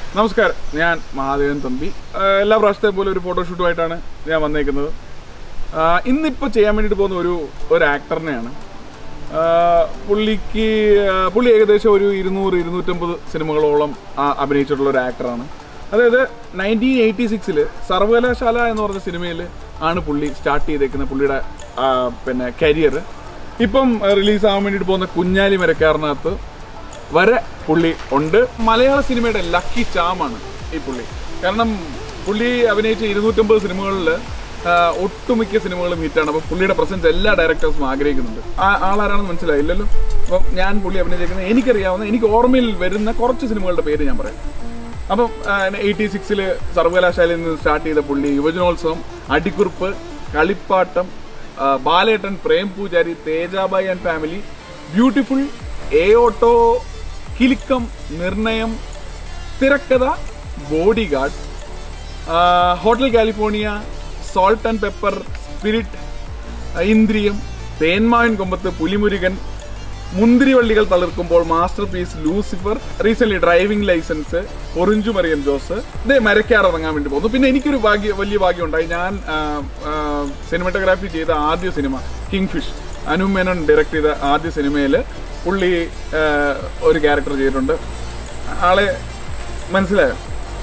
നമസ്കാരം ഞാൻ മഹാദേവൻ തമ്പി ആ, എല്ലാ പ്രാവശ്യത്തെ പോലെ ഒരു ഫോട്ടോഷൂട്ടുമായിട്ടാണ് ഞാൻ വന്നേക്കുന്നത് ആ, ഇന്നിപ്പോൾ ചെയ്യാൻ വേണ്ടിയിട്ട് പോകുന്ന ഒരു ഒരു ആക്ടറിനെയാണ് ആ, പുള്ളിക്ക് ആ, പുള്ളി ഏകദേശം ഒരു ഇരുന്നൂറ് ഇരുന്നൂറ്റമ്പത് സിനിമകളോളം ആ, അഭിനയിച്ചിട്ടുള്ള ഒരു ആക്ടറാണ് അതായത് നയൻറ്റീൻ എയ്റ്റി സിക്സിൽ സർവകലാശാല എന്ന് പറഞ്ഞ സിനിമയിൽ ആണ് പുള്ളി സ്റ്റാർട്ട് ചെയ്തേക്കുന്ന പുള്ളിയുടെ ആ, പിന്നെ കരിയർ ഇപ്പം റിലീസ് ആവാൻ വേണ്ടിയിട്ട് പോകുന്ന കുഞ്ഞാലി മരക്കാരനകത്ത് വരെ പുള്ളി ഉണ്ട് മലയാള സിനിമയുടെ ലക്കി ചാമാണ് ഈ പുള്ളി കാരണം പുള്ളി അഭിനയിച്ച ഇരുന്നൂറ്റമ്പത് സിനിമകളിൽ ഒട്ടുമിക്ക സിനിമകളും ഹിറ്റാണ് അപ്പോൾ പുള്ളിയുടെ പ്രസൻസ് എല്ലാ ഡയറക്ടേഴ്സും ആഗ്രഹിക്കുന്നുണ്ട് ആ ആളാരാണെന്ന് മനസ്സിലായില്ലല്ലോ അപ്പം ഞാൻ പുള്ളി അഭിനയിച്ചിരിക്കുന്നത് എനിക്കറിയാവുന്ന എനിക്ക് ഓർമ്മയിൽ വരുന്ന കുറച്ച് സിനിമകളുടെ പേര് ഞാൻ പറയാം അപ്പം എയ്റ്റി സിക്സിൽ സർവകലാശാലയിൽ നിന്ന് സ്റ്റാർട്ട് ചെയ്ത പുള്ളി യുവജനോത്സവം അടിക്കുറിപ്പ് കളിപ്പാട്ടം ആ, Balettan Prem Poojari Thejabhai and family beautiful എ auto Kilukkam Nirnayam Thirakkatha bodyguard hotel California salt and pepper spirit Indriyam Thenmavin Kombath Pulimurugan Munthirivallikal Thalirkkumbol masterpiece Lucifer recent driving licence ഒറിഞ്ചു മറിയം ജോസ് ഇതേ മരക്കാർ ഇറങ്ങാൻ വേണ്ടി പോകുന്നു പിന്നെ എനിക്കൊരു ഭാഗ്യ വലിയ ഭാഗ്യം ഉണ്ടായി ഞാൻ സിനിമാറ്റോഗ്രാഫി ചെയ്ത ആദ്യ cinema king fish Anu Menon direct ചെയ്ത ആദ്യ സിനിമയിൽ പുള്ളി ആ, ഒരു ക്യാരക്ടർ ചെയ്തിട്ടുണ്ട് ആളെ മനസ്സിലായോ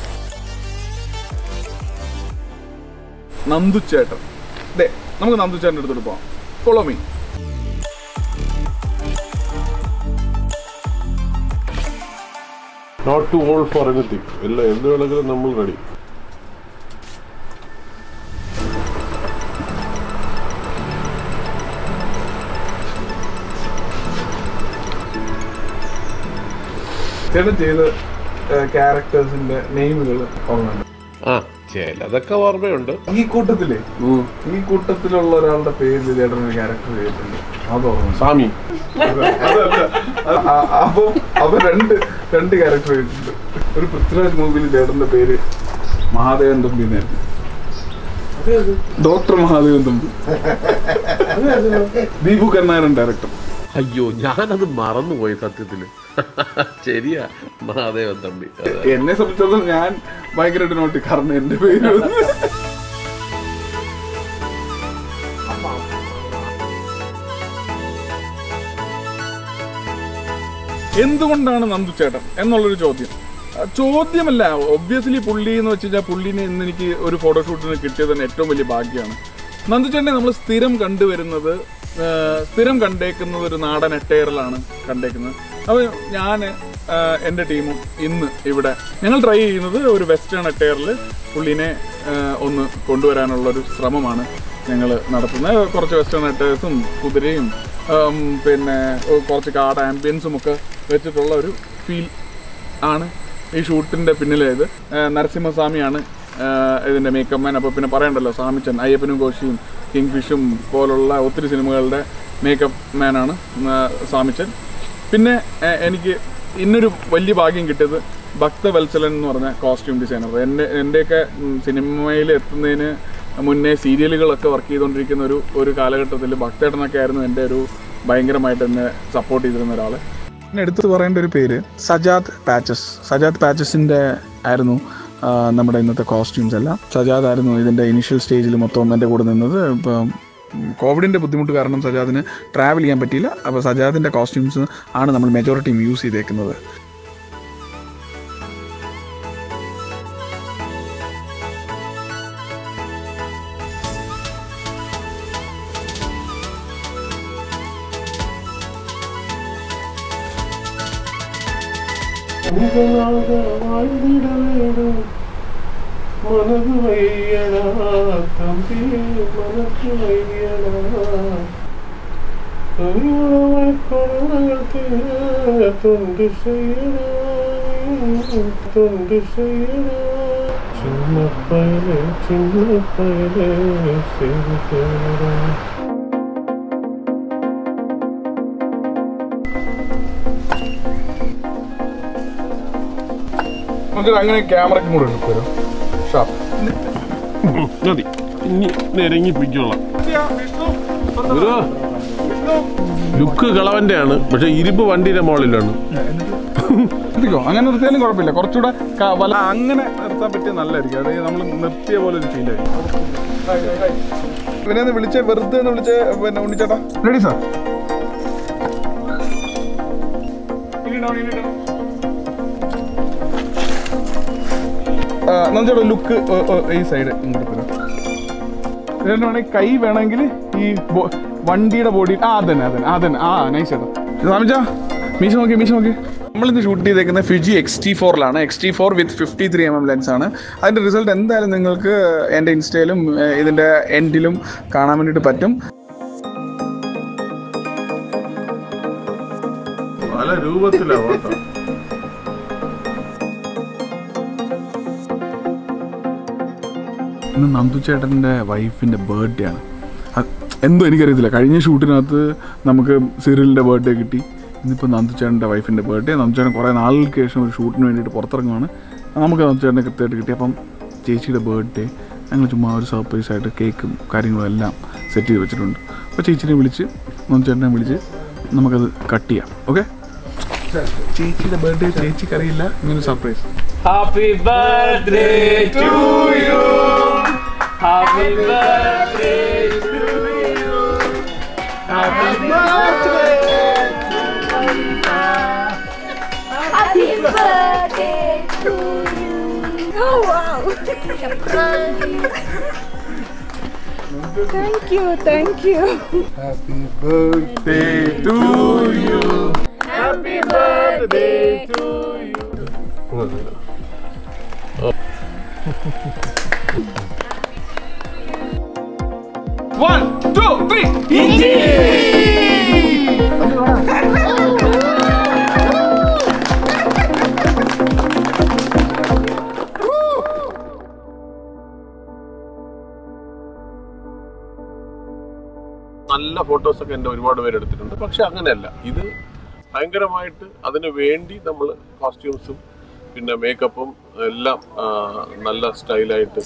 നന്ദുച്ചേട്ടൻ ദേ നമുക്ക് നന്ദുച്ചേട്ടൻ്റെ അടുത്തോട്ട് പോവാം follow me not to all for anything എല്ലാം എന്ത് വേണമെങ്കിലും നമ്മൾ റെഡി ചേട്ടൻ ചെയ്ത ക്യാരക്ടേഴ്സിന്റെ നെയിമുകൾ ഓർമ്മയുണ്ട് ആ ചിലതൊക്കെ ഓർമ്മയുണ്ട് ഈ കൂട്ടത്തില് ഈ കൂട്ടത്തിലുള്ള ഒരാളുടെ പേരിൽ ചേട്ടൻ ഒരു ക്യാരക്ടർ ചെയ്തിട്ടുണ്ട് അത് ഓർമ്മ സ്വാമി അപ്പൊ അപ്പൊ രണ്ട് രണ്ട് ക്യാരക്ടർ ചെയ്തിട്ടുണ്ട് ഒരു പൃഥ്വിരാജ് മൂവിയിൽ ചേട്ടന്റെ പേര് മഹാദേവൻ തമ്പി എന്നായിരുന്നു ഡോക്ടർ മഹാദേവൻ തമ്പി ദീപു കരുണാകരൻ ഡയറക്ടർ അയ്യോ ഞാനത് മറന്നുപോയി സത്യത്തില് ശരിയാ മഹാദേവൻ തമ്പി എന്നെ സംബന്ധിച്ചിടത്തോളം ഞാൻ ഭയങ്കരമായിട്ട് നോട്ടി കാരണം എന്റെ പേര് എന്തുകൊണ്ടാണ് നന്ദു ചേട്ടൻ എന്നുള്ളൊരു ചോദ്യം ആ, ചോദ്യമല്ല ഒബ്വിയസ്ലി പുള്ളി എന്ന് വെച്ച് കഴിഞ്ഞാൽ പുള്ളിനെ ഇന്ന് എനിക്ക് ഒരു ഫോട്ടോഷൂട്ടിന് കിട്ടിയത് തന്നെ ഏറ്റവും വലിയ ഭാഗ്യമാണ് നന്ദു ചേട്ടനെ നമ്മൾ സ്ഥിരം കണ്ടുവരുന്നത് ആ, സ്ഥിരം കണ്ടേക്കുന്നത് ഒരു നാടൻ എട്ടയറിലാണ് കണ്ടേക്കുന്നത് അപ്പോൾ ഞാൻ എൻ്റെ ടീമും ഇന്ന് ഇവിടെ ഞങ്ങൾ ട്രൈ ചെയ്യുന്നത് ഒരു വെസ്റ്റേൺ എട്ടയറിൽ പുള്ളിനെ ആ, ഒന്ന് കൊണ്ടുവരാനുള്ള ഒരു ശ്രമമാണ് ഞങ്ങൾ നടത്തുന്നത് കുറച്ച് വെസ്റ്റേൺ എട്ടേഴ്സും കുതിരയും ഉം, പിന്നെ കുറച്ച് കാട് ആംബിയൻസും ഒക്കെ വെച്ചിട്ടുള്ള ഒരു ഫീൽ ആണ് ഈ ഷൂട്ടിന്റെ പിന്നിലേത് നരസിംഹസ്വാമിയാണ് ആ, ഇതിന്റെ മേക്കപ്പ് മാൻ അപ്പോൾ പിന്നെ പറയണ്ടല്ലോ സ്വാമിച്ചൻ അയ്യപ്പനും കോശിയും കിങ് ഫിഷും പോലുള്ള ഒത്തിരി സിനിമകളുടെ മേക്കപ്പ് മാനാണ് സ്വാമിച്ചൻ പിന്നെ ആ, എനിക്ക് ഇന്നൊരു വലിയ ഭാഗ്യം കിട്ടിയത് ഭക്തവത്സലൻ എന്ന് പറഞ്ഞ കോസ്റ്റ്യൂം ഡിസൈനർ എൻ്റെ എൻ്റെയൊക്കെ സിനിമയിൽ എത്തുന്നതിന് മുന്നേ സീരിയലുകളൊക്കെ വർക്ക് ചെയ്തുകൊണ്ടിരിക്കുന്ന ഒരു ഒരു കാലഘട്ടത്തിൽ ഭക്തേട്ടനൊക്കെ ആയിരുന്നു എൻ്റെ ഒരു ഭയങ്കരമായിട്ട് എന്നെ സപ്പോർട്ട് ചെയ്തിരുന്ന ഒരാൾ പിന്നെ എടുത്തു പറയേണ്ട ഒരു പേര് സജാദ് പാച്ചസ് സജാദ് പാച്ചസിൻ്റെ ആയിരുന്നു ആ, നമ്മുടെ ഇന്നത്തെ കോസ്റ്റ്യൂംസ് എല്ലാം സജാദ് ആയിരുന്നു ഇതിൻ്റെ ഇനിഷ്യൽ സ്റ്റേജിൽ മൊത്തം എൻ്റെ കൂടെ നിന്നത് ഇപ്പം കോവിഡിൻ്റെ ബുദ്ധിമുട്ട് കാരണം സജാദിന് ട്രാവൽ ചെയ്യാൻ പറ്റിയില്ല അപ്പോൾ സജാദിൻ്റെ കോസ്റ്റ്യൂംസ് ആണ് നമ്മൾ മെജോറിറ്റിയും യൂസ് ചെയ്തേക്കുന്നത് മനത് വയ്യടാ തമ്പി മനസ് വയ്യടാ കൊടകൾ തൊണ്ട് ചെയ്യടാ തൊണ്ട് ചെയ്യടാ ചിന്ന പയലെ ചിന്ന പയലെ ചെയ്തേടാ നമുക്ക് അങ്ങനെ ക്യാമറയ്ക്കും കൂടെ എടുക്കുമല്ലോ ഷാപ്പ് മതി ഇനി നിരങ്ങി പിടിച്ചോളാം ഒരു ലുക്ക് കളവന്റെ ആണ് പക്ഷെ ഇരുമ്പ് വണ്ടിയുടെ മുകളിലാണ് നിർത്തിക്കോ അങ്ങനെ നിർത്തിയാലും കുഴപ്പമില്ല കുറച്ചുകൂടെ ക- വല ആ, അങ്ങനെ നിർത്താൻ പറ്റിയ നല്ലതായിരിക്കും അതായത് നമ്മൾ നിർത്തിയ പോലെ ഒരു ഫീലായിരിക്കും ഇവനെ ഒന്ന് വിളിച്ച് വെറുതെ ഒന്ന് വിളിച്ച് പിന്നെ ഉണ്ണിച്ചേട്ടാ റെഡി സാർ നന്ദിയുടെ ലുക്ക് ഈ സൈഡ് ഇങ്ങോട്ട് വരാം ഇതിന്റെ വേണമെങ്കിൽ കൈ വേണമെങ്കിൽ ഈ ബോ- വണ്ടിയുടെ ബോഡി ആ അതന്നെ അതന്നെ അതന്നെ ആ നൈസ് ചേട്ടാ സാമിച്ച മീശ നോക്കി മീശ നോക്കി നമ്മളിന്ന് ഷൂട്ട് ചെയ്തേക്കുന്ന ഫിജി എക്സ് ടി ഫോറിലാണ് X T four with fifty three M M lens ആണ് അതിൻ്റെ റിസൾട്ട് എന്തായാലും നിങ്ങൾക്ക് എൻ്റെ ഇൻസ്റ്റയിലും ഏഹ്, ഇതിൻ്റെ എൻഡിലും കാണാൻ വേണ്ടിയിട്ട് പറ്റും പല രൂപത്തിലാ ഫോട്ടോ ഇന്ന് നന്ദു ചേട്ടൻ്റെ വൈഫിൻ്റെ ബർത്ത്ഡേ ആണ് അത് എന്തോ എനിക്കറിയത്തില്ല കഴിഞ്ഞ ഷൂട്ടിനകത്ത് നമുക്ക് സിറിലിൻ്റെ ബർത്ത്ഡേ കിട്ടി ഇന്നിപ്പോൾ നന്ദു ചേട്ടൻ്റെ വൈഫിൻ്റെ ബർത്ത്ഡേ നന്ദു ചേട്ടൻ കുറേ നാളുകൾക്ക് ശേഷം ഒരു ഷൂട്ടിന് വേണ്ടിയിട്ട് പുറത്തിറങ്ങുകയാണ് നമുക്ക് നന്ദു ചേട്ടനെ കൃത്യമായിട്ട് കിട്ടി അപ്പം ചേച്ചിയുടെ ബർത്ത്ഡേ ഞങ്ങൾ ചുമ്മാ ഒരു സർപ്രൈസ് ആയിട്ട് കേക്കും കാര്യങ്ങളും എല്ലാം സെറ്റ് ചെയ്ത് വെച്ചിട്ടുണ്ട് അപ്പോൾ ചേച്ചിനെ വിളിച്ച് നന്ദു ചേട്ടനെ വിളിച്ച് നമുക്കത് കട്ട് ചെയ്യാം ഓക്കെ ചേച്ചിയുടെ ബർത്ത്ഡേ ചേച്ചിക്കറിയില്ല ഇങ്ങനെ surprise Happy birthday to you. Happy birthday to you. Happy birthday. Happy birthday to you. Oh wow. thank you, thank you. birthday to you Happy birthday to One, two, three. നല്ല photos ഒക്കെ എൻ്റെ ഒരുപാട് പേര് എടുത്തിട്ടുണ്ട് പക്ഷെ അങ്ങനെയല്ല ഇത് ഭയങ്കരമായിട്ട് അതിന് വേണ്ടി നമ്മൾ കോസ്റ്റ്യൂംസും പിന്നെ മേക്കപ്പും എല്ലാം ആ, നല്ല സ്റ്റൈലായിട്ട്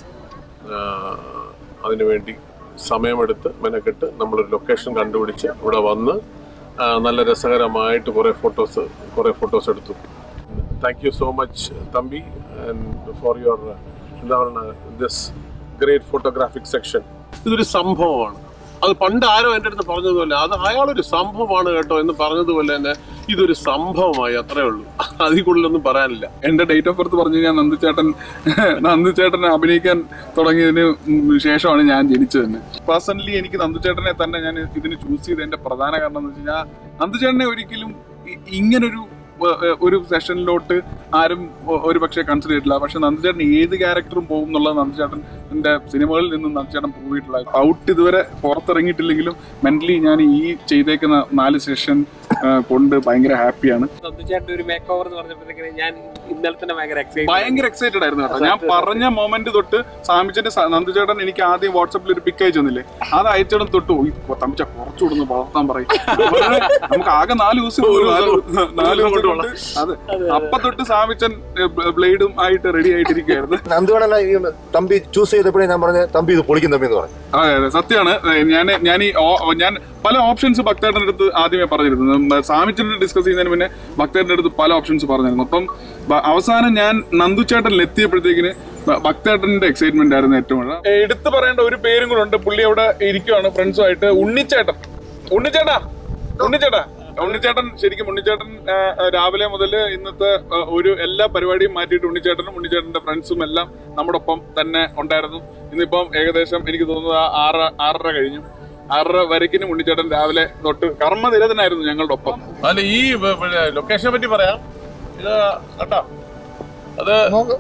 അതിനു വേണ്ടി സമയമെടുത്ത് മെനക്കെട്ട് നമ്മളൊരു ലൊക്കേഷൻ കണ്ടുപിടിച്ച് ഇവിടെ വന്ന് ആ, നല്ല രസകരമായിട്ട് കുറേ ഫോട്ടോസ് കുറേ ഫോട്ടോസ് എടുത്തു thank you so much Thampi and for your എന്താ പറയുക ദിസ് ഗ്രേറ്റ് ഫോട്ടോഗ്രാഫിക് സെക്ഷൻ ഇതൊരു സംഭവമാണ് അത് പണ്ട് ആരോ എൻ്റെ അടുത്ത് പറഞ്ഞതുപോലെ അത് അയാളൊരു സംഭവമാണ് കേട്ടോ എന്ന് പറഞ്ഞതുപോലെ തന്നെ ഇതൊരു സംഭവമായി അത്രേ ഉള്ളൂ അതിൽ കൂടുതലൊന്നും പറയാനില്ല എന്റെ ഡേറ്റ് ഓഫ് ബർത്ത് പറഞ്ഞു കഴിഞ്ഞാൽ നന്ദുചേട്ടൻ നന്ദുചേട്ടൻ അഭിനയിക്കാൻ തുടങ്ങിയതിന് ശേഷമാണ് ഞാൻ ജനിച്ചത് തന്നെ പേഴ്സണലി എനിക്ക് നന്ദുചേട്ടനെ തന്നെ ഞാൻ ഇതിന് ചൂസ് ചെയ്തതിന്റെ പ്രധാന കാരണം എന്ന് വെച്ച് കഴിഞ്ഞാൽ നന്ദുചേട്ടനെ ഒരിക്കലും ഇ- ഇങ്ങനൊരു ഏ, ഏ, ഒരു സെഷനിലോട്ട് ആരും ഒ- ഒരു പക്ഷേ കൺസിഡർ ചെയ്തിട്ടില്ല പക്ഷെ നന്ദുചേട്ടൻ ഏത് ക്യാരക്ടറും പോകും എന്നുള്ളത് നന്ദുചേട്ടൻ്റെ സിനിമകളിൽ നിന്നും നന്ദുചേട്ടൻ പോയിട്ടുള്ള ഔട്ട് ഇതുവരെ പുറത്തിറങ്ങിയിട്ടില്ലെങ്കിലും മെന്റലി ഞാൻ ഈ ചെയ്തേക്കുന്ന നാല് സെഷൻ കൊണ്ട് ഭയങ്കര ഹാപ്പിയാണ് നന്ദുചേട്ടൻ്റെ ഒരു മേക്ക് ഓവർ എന്ന് പറഞ്ഞപ്പോഴത്തേക്കിന് ഞാൻ ഇന്നലെ തന്നെ ഭയങ്കര എക്സൈറ്റ് ഭയങ്കര എക്സൈറ്റഡ് ആയിരുന്നു കേട്ടോ ഞാൻ പറഞ്ഞ മൊമെന്റ് തൊട്ട് സാമിച്ചന്റെ നന്ദുചേട്ടൻ എനിക്ക് ആദ്യം വാട്സപ്പിൽ ഒരു പിക്ക് അയച്ചു തന്നില്ലേ അത് അയച്ചിടം തൊട്ട് പോയി തമ്മിച്ച കുറച്ചു കൊടുന്ന് വളർത്താൻ പറയും അവരുടെ നമുക്ക് ആകെ നാല് ദിവസം ഉള്ളൂ. നാല് നാല് ദിവസം കൊണ്ട് അതെ അപ്പൊ തൊട്ട് സാമിച്ചൻ ബ്ലേഡും ആയിട്ട് റെഡി ആയിട്ടിരിക്കുകയായിരുന്നു എന്തുകൊണ്ടല്ല ഈ തമ്പി ചൂസ് ചെയ്തപ്പോഴേ ഞാൻ പറഞ്ഞ തമ്പി ഇത് പൊളിക്കും തമ്പി എന്ന് പറഞ്ഞു അതെ അതെ സത്യമാണ് ഞാൻ ഞാൻ ഈ ഓ- ഞാൻ പല ഓപ്ഷൻസ് ഭക്തേട്ടൻ്റെ അടുത്ത് ആദ്യമേ പറഞ്ഞിരുന്നു ഉം, സാമിച്ചിട്ട് ഡിസ്കസ് ചെയ്യുന്നതിന് മുന്നേ ഭക്തേട്ടൻ്റെ അടുത്ത് പല ഓപ്ഷൻസ് പറഞ്ഞിരുന്നു അപ്പം ബ- അവസാനം ഞാൻ നന്ദുചേട്ടനിൽ എത്തിയപ്പോഴത്തേക്കിന് ഭ- ഭക്തേട്ടന്റെ എക്സൈറ്റ്മെന്റ് ആയിരുന്നു ഏറ്റവും കൂടുതൽ ഏ, എടുത്തു പറയേണ്ട ഒരു പേരും കൂടെ ഉണ്ട് പുള്ളി അവിടെ ഇരിക്കുവാണ് ഫ്രണ്ട്സുമായിട്ട് ഉണ്ണിച്ചേട്ടൻ ഉണ്ണിച്ചേട്ടാ ഉണ്ണിച്ചേട്ടാ ഉണ്ണിച്ചേട്ടൻ ശരിക്കും ഉണ്ണിച്ചേട്ടൻ ആ, ആ, രാവിലെ മുതൽ ഇന്നത്തെ ആ, ഒരു എല്ലാ പരിപാടിയും മാറ്റിയിട്ട് ഉണ്ണിച്ചേട്ടനും ഉണ്ണിച്ചേട്ടന്റെ ഫ്രണ്ട്സും എല്ലാം നമ്മുടെ ഒപ്പം തന്നെ ഉണ്ടായിരുന്നു ഇന്നിപ്പം ഏകദേശം എനിക്ക് തോന്നുന്നത് ആ ആറ് ആറര കഴിഞ്ഞു ആറര വരയ്ക്കിനും ഉണ്ണിച്ചേട്ടൻ രാവിലെ തൊട്ട് കർമ്മനിരതനായിരുന്നു ഞങ്ങളുടെ ഒപ്പം അല്ല ഈ ലൊക്കേഷനെ പറ്റി പറയാം ഇത് കണ്ടോ അത്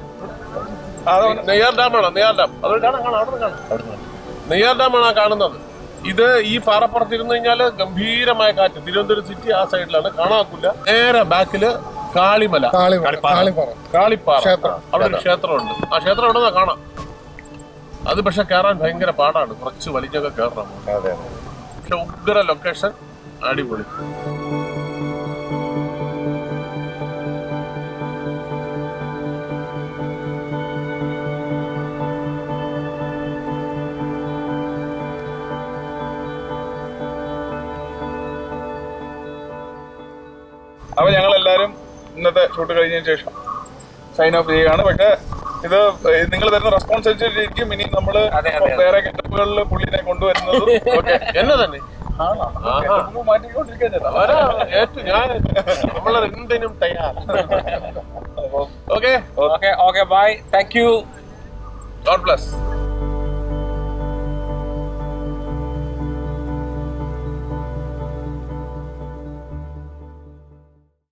നെയ്യാർ ഡാമാണ് നെയ്യാർ ഡാം അത് കാണാം കാണാം അവിടെ കാണാം നെയ്യാർ ഡാമാണ് ആ കാണുന്നത് ഇത് ഈ പാറപ്പുറത്ത് ഇരുന്ന് കഴിഞ്ഞാല് ഗംഭീരമായ കാറ്റ് തിരുവനന്തപുരം സിറ്റി ആ സൈഡിലാണ് കാണാക്കില്ല നേരെ ബാക്കില് കാളിമല കാളിപ്പാറ അവിടെ ഒരു ക്ഷേത്രമുണ്ട് ആ ക്ഷേത്രം അവിടെ നിന്നാ കാണാം അത് പക്ഷെ കയറാൻ ഭയങ്കര പാടാണ് കുറച്ച് വലിഞ്ഞൊക്കെ കയറണം പക്ഷെ ഉഗ്ര ലൊക്കേഷൻ അടിപൊളി അപ്പൊ ഞങ്ങൾ എല്ലാരും ഇന്നത്തെ ഷൂട്ട് കഴിഞ്ഞതിന് ശേഷം സൈൻ ഓഫ് ചെയ്യുകയാണ് പക്ഷെ ഇത് നിങ്ങൾ തരുന്ന റെസ്പോൺസ് അനുസരിച്ചിരിക്കും ഇനി നമ്മൾ അതെ, അതെ. വേറെ ഗെറ്റപ്പുകളിൽ പുള്ളിനെ കൊണ്ടുവരുന്നത് എന്നെ തന്നെ മാറ്റിക്കൊണ്ടിരിക്കാൻ വരാ, ഏറ്റു ഞാൻ നമ്മൾ എന്തിനും തയ്യാർ okay okay okay bye thank you god bless